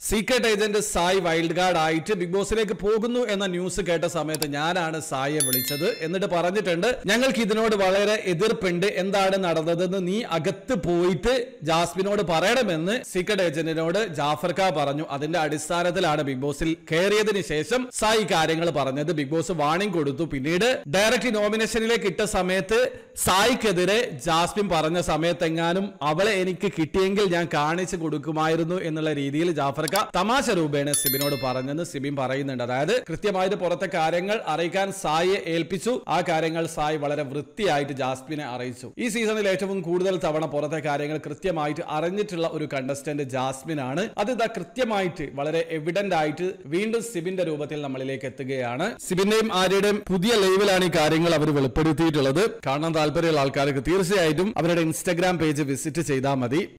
secret agent Sai wild card ആയിട്ട് big ബോസിലേക്ക് പോകുന്നു എന്ന ന്യൂസ് കേട്ട സമയത്ത് ഞാനാണ് സായിയെ വിളിച്ചത് എന്നിട്ട് പറഞ്ഞിട്ടുണ്ട് ഞങ്ങൾക്ക് ഇതിനോട് വളരെ എതിർപ്പുണ്ട് എന്താണ് നടന്നതെന്ന് നീ അകത്ത് പോയിട്ട് ജാസ്മിനോട് പറയണമെന്ന് സീക്രട്ട് ഏജന്റിനോട് ജാഫർ ഖാ പറഞ്ഞു അതിന്റെ അടിസ്ഥാനത്തിലാണ് ബിഗ് ബോസിൽ കയറിയതിന് ശേഷം സായി കാര്യങ്ങൾ പറഞ്ഞത് ബിഗ് ബോസ് വാണിംഗ് കൊടുത്തു പിന്നീട് ഡയറക്റ്റ് നോമിനേഷനിലേക്ക് ഇട്ട സമയത്ത് സായിക്കെതിരെ ജാസ്മിൻ പറഞ്ഞ സമയത്തെങ്ങാനും അവളെ എനിക്ക് കിട്ടിയെങ്കിൽ ഞാൻ കാണിച്ചു കൊടുക്കുമായിരുന്നു എന്നുള്ള രീതിയിൽ ജാഫർ ഖാ തമാശ രൂപേണ സിബിനോട് പറഞ്ഞെന്ന് സിബിൻ പറയുന്നുണ്ട് അതായത് കൃത്യമായിട്ട് പുറത്തെ കാര്യങ്ങൾ അറിയിക്കാൻ സായിയെ ഏൽപ്പിച്ചു ആ കാര്യങ്ങൾ സായി വളരെ വൃത്തിയായിട്ട് ജാസ്മിനെ അറിയിച്ചു ഈ സീസണിൽ ഏറ്റവും കൂടുതൽ തവണ പുറത്തെ കാര്യങ്ങൾ കൃത്യമായിട്ട് അറിഞ്ഞിട്ടുള്ള ഒരു കണ്ടസ്റ്റന്റ് ജാസ്മിൻ ആണ് അത് ഇതാ കൃത്യമായിട്ട് വളരെ എവിഡന്റ് ആയിട്ട് വീണ്ടും സിബിന്റെ രൂപത്തിൽ നമ്മളിലേക്ക് എത്തുകയാണ് സിബിന്റെയും ആര്യയുടെയും പുതിയ ലൈവിലാണ് ഈ കാര്യങ്ങൾ അവർ വെളിപ്പെടുത്തിയിട്ടുള്ളത് കാണാൻ താല്പര്യമുള്ള ആൾക്കാർക്ക് തീർച്ചയായിട്ടും അവരുടെ ഇൻസ്റ്റഗ്രാം പേജ് വിസിറ്റ് ചെയ്താൽ മതി